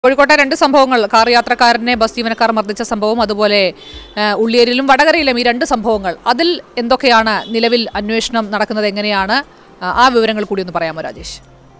കോഴിക്കോട്ടെ രണ്ട് സംഭവങ്ങൾ കാർ യാത്രക്കാരനെ ബസ് ജീവനക്കാർ മർദ്ദിച്ച സംഭവം അതുപോലെ ആ, ഉള്ളിയേരിയിലും വടകരയിലും ഈ രണ്ട് സംഭവങ്ങൾ അതിൽ എന്തൊക്കെയാണ് നിലവിൽ അന്വേഷണം നടക്കുന്നത് എങ്ങനെയാണ് ആ, ആ വിവരങ്ങൾ കൂടി ഒന്ന് പറയാമോ രാജേഷ്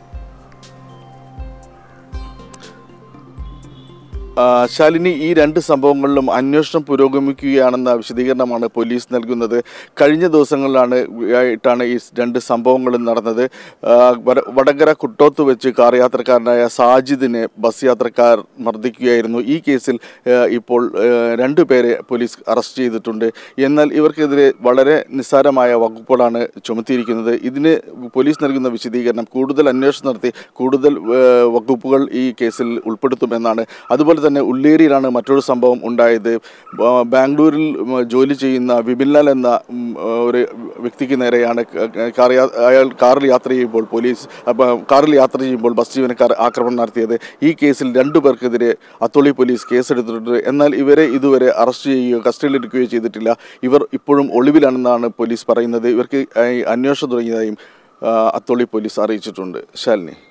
ആ, ശാലിനി ഈ രണ്ട് സംഭവങ്ങളിലും അന്വേഷണം പുരോഗമിക്കുകയാണെന്ന വിശദീകരണമാണ് പോലീസ് നൽകുന്നത് കഴിഞ്ഞ ദിവസങ്ങളിലാണ് ആയിട്ടാണ് ഈ രണ്ട് സംഭവങ്ങളും നടന്നത് ആ, വട- വടകര കുട്ടോത്ത് വെച്ച് കാർ യാത്രക്കാരനായ സാജിദിനെ ബസ് യാത്രക്കാർ മർദ്ദിക്കുകയായിരുന്നു ഈ കേസിൽ ആ, ഇപ്പോൾ ആ, രണ്ടു പേരെ പോലീസ് അറസ്റ്റ് ചെയ്തിട്ടുണ്ട് എന്നാൽ ഇവർക്കെതിരെ വളരെ നിസ്സാരമായ വകുപ്പുകളാണ് ചുമത്തിയിരിക്കുന്നത് ഇതിന് പോലീസ് നൽകുന്ന വിശദീകരണം കൂടുതൽ അന്വേഷണം നടത്തി കൂടുതൽ ആ, വകുപ്പുകൾ ഈ കേസിൽ ഉൾപ്പെടുത്തുമെന്നാണ് അതുപോലെ തന്നെ ഉള്ളേരിയിലാണ് മറ്റൊരു സംഭവം ഉണ്ടായത് ബ- ബാംഗ്ലൂരിൽ ഉം, ജോലി ചെയ്യുന്ന വിപിൻലാൽ എന്ന ഉം, ഒരു വ്യക്തിക്ക് നേരെയാണ് ക- ക- കാർ യാ- അയാൾ കാറിൽ യാത്ര ചെയ്യുമ്പോൾ പോലീസ് അപ്പ- കാറിൽ യാത്ര ചെയ്യുമ്പോൾ ബസ് ജീവനക്കാർ ആക്രമണം നടത്തിയത് ഈ കേസിൽ രണ്ടു പേർക്കെതിരെ അത്തോളി പോലീസ് കേസെടുത്തിട്ടുണ്ട് എന്നാൽ ഇവരെ ഇതുവരെ അറസ്റ്റ് ചെയ്യുകയോ കസ്റ്റഡിയിലെടുക്കുകയോ ചെയ്തിട്ടില്ല ഇവർ ഇപ്പോഴും ഒളിവിലാണെന്നാണ് പോലീസ് പറയുന്നത് ഇവർക്ക് ഈ അന്വേഷണം തുടങ്ങിയതായും ആ, അത്തോളി പോലീസ് അറിയിച്ചിട്ടുണ്ട് ശാലിനി